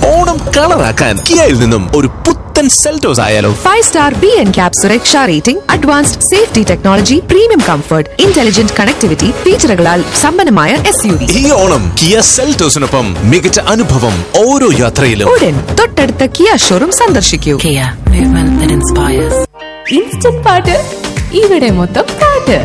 ഓണം കളറാക്കാൻ കിയയിൽ നിന്നും ഒരു പുത്തൻ സെൽറ്റോസ് ആയാലോ five star B N CAP സുരക്ഷാ rating advanced safety technology premium comfort intelligent connectivity ഫീച്ചറുകളാൽ സമ്പന്നമായ എസ് യു വി ഈ ഓണം കിയ സെൽറ്റോസിനൊപ്പം മികച്ച അനുഭവം ഓരോ യാത്രയിലും ഉടൻ തൊട്ടടുത്ത കിയ ഷോറൂം സന്ദർശിക്കൂ Kia, movement that inspires. Instant പാട്ട് ഇവിടെ മൊത്തം പാട്ട്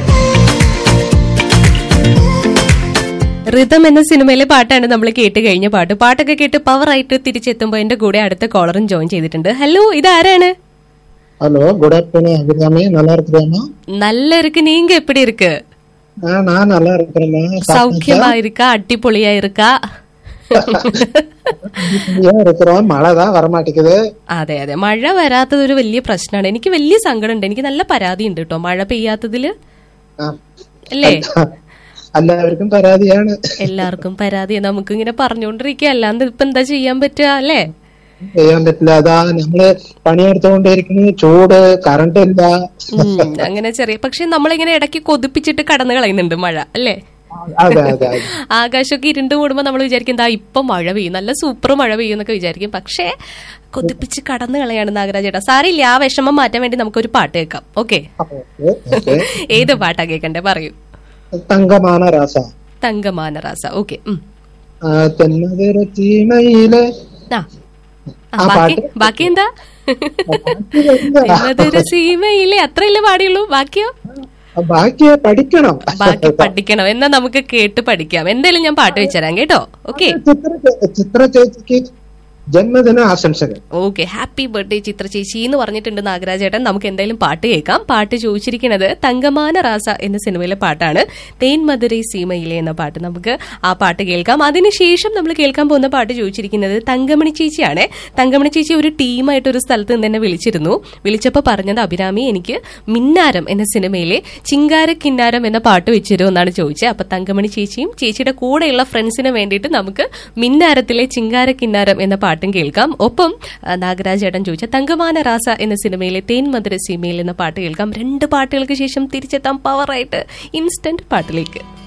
റിതം എന്ന സിനിമയിലെ പാട്ടാണ് നമ്മൾ കേട്ട് കഴിഞ്ഞ പാട്ട് പാട്ടൊക്കെ കേട്ട് പവർ ആയിട്ട് തിരിച്ചെത്തുമ്പോൾ എന്റെ കൂടെ അടുത്ത കോളറും ജോയിൻ ചെയ്തിട്ടുണ്ട് ഹലോ ഇതാരാണ് ஹலோ குட் ஆஃப்டர்நூன் அபிராமி நல்லா இருக்கிறேம்மா നല്ല இருக்கு நீங்க எப்படி இருக்கு ஆ, நான் நல்லா இருக்கிறேம்மா சௌக்கியமா இருக்கா அடிப்பொலியா இருக்கா ஏன் இருக்கிறோம் மழை தான் வரமாட்டேங்குது അതെ അതെ മഴ വരാത്തത് ഒരു വലിയ പ്രശ്നമാണ് എനിക്ക് വലിയ സങ്കടമുണ്ട് എനിക്ക് നല്ല പരാതി ഉണ്ട് കേട്ടോ മഴ പെയ്യാത്തതില് ആ, അല്ലേ എല്ലാവർക്കും പരാതിയാണ് എല്ലാവർക്കും പരാതി നമുക്ക് ഇങ്ങനെ പറഞ്ഞുകൊണ്ടിരിക്കുക അല്ലാണ്ട് ഇപ്പൊ എന്താ ചെയ്യാൻ പറ്റുക അല്ലേ ചെയ്യാൻ പറ്റില്ല അതാ നമ്മള് പണിയെടുത്തുകൊണ്ടിരിക്കുന്നു ചൂട് കറണ്ട് ഇല്ല ഉം, അങ്ങനെ ചെറിയ പക്ഷെ നമ്മളിങ്ങനെ ഇടയ്ക്ക് കൊതിപ്പിച്ചിട്ട് കടന്നു കളയുന്നുണ്ട് മഴ അല്ലേ അതെ അതെ അതെ ആകാശമൊക്കെ ഇരുണ്ട് കൂടുമ്പോ നമ്മൾ വിചാരിക്കും എന്താ ഇപ്പൊ മഴ പെയ്യും നല്ല സൂപ്പർ മഴ പെയ്യും എന്നൊക്കെ വിചാരിക്കും പക്ഷേ കൊതിപ്പിച്ച് കടന്നു കളയാണ് നാഗരാജ് ചേട്ടാ സാറില്ല ആ വിഷമം മാറ്റാൻ വേണ്ടി നമുക്കൊരു പാട്ട് കേൾക്കാം ഓക്കെ ഓക്കെ, ഓക്കെ. ഏത് പാട്ടാ കേൾക്കണ്ടേ പറയൂ തങ്കമാന രാസ തങ്കമാനറാസ ഓക്കെ ആ, തെന്നതിര ചീമയിലെ ആ ആ, ആ ബാക്കി പാട്ട് ബാക്കി എന്താ മധുര സീമയിലെ അത്രയല്ലേ പാടിയുള്ളൂ ബാക്കിയോ ബാക്കി പഠിക്കണം ബാക്കി പഠിക്കണം എന്നാ നമുക്ക് കേട്ട് പഠിക്കാം എന്തായാലും ഞാൻ പാട്ട് വെച്ചുതരാം കേട്ടോ ഓക്കെ ചിത്ര ചിത്ര ചേച്ചിക്ക് ജന്മദിന ആശംസകൾ ഓക്കെ ഹാപ്പി ബർത്ത്ഡേ ചിത്ര ചേച്ചി എന്ന് പറഞ്ഞിട്ടുണ്ട് നാഗരാജേട്ടൻ നമുക്ക് എന്തായാലും പാട്ട് കേൾക്കാം പാട്ട് ചോദിച്ചിരിക്കുന്നത് തങ്കമാന റാസ എന്ന സിനിമയിലെ പാട്ടാണ് തേൻ മധുരൈ സീമയിലെ എന്ന പാട്ട് നമുക്ക് ആ പാട്ട് കേൾക്കാം അതിനുശേഷം നമ്മൾ കേൾക്കാൻ പോകുന്ന പാട്ട് ചോദിച്ചിരിക്കുന്നത് തങ്കമണി ചേച്ചിയാണ് തങ്കമണി ചേച്ചി ഒരു ടീമായിട്ട് ഒരു സ്ഥലത്ത് നിന്ന് തന്നെ വിളിച്ചിരുന്നു വിളിച്ചപ്പോൾ പറഞ്ഞത് അഭിരാമി എനിക്ക് മിന്നാരം എന്ന സിനിമയിലെ ചിങ്കാര കിന്നാരം എന്ന പാട്ട് വെച്ചിരുമോ എന്നാണ് ചോദിച്ചത് അപ്പൊ തങ്കമണി ചേച്ചിയും ചേച്ചിയുടെ കൂടെയുള്ള ഫ്രണ്ട്സിന് വേണ്ടിയിട്ട് നമുക്ക് മിന്നാരത്തിലെ ചിങ്കാര കിന്നാരം എന്ന പാട്ടും കേൾക്കാം ഒപ്പം ആ, നാഗരാജ് ഏട്ടൻ ചോദിച്ച തങ്കമാന റാസ എന്ന സിനിമയിലെ തേൻ മധുര സീമയിൽ എന്ന പാട്ട് കേൾക്കാം രണ്ട് പാട്ടുകൾക്ക് ശേഷം തിരിച്ചെത്താം പവറായിട്ട് ഇൻസ്റ്റന്റ് പാട്ടിലേക്ക്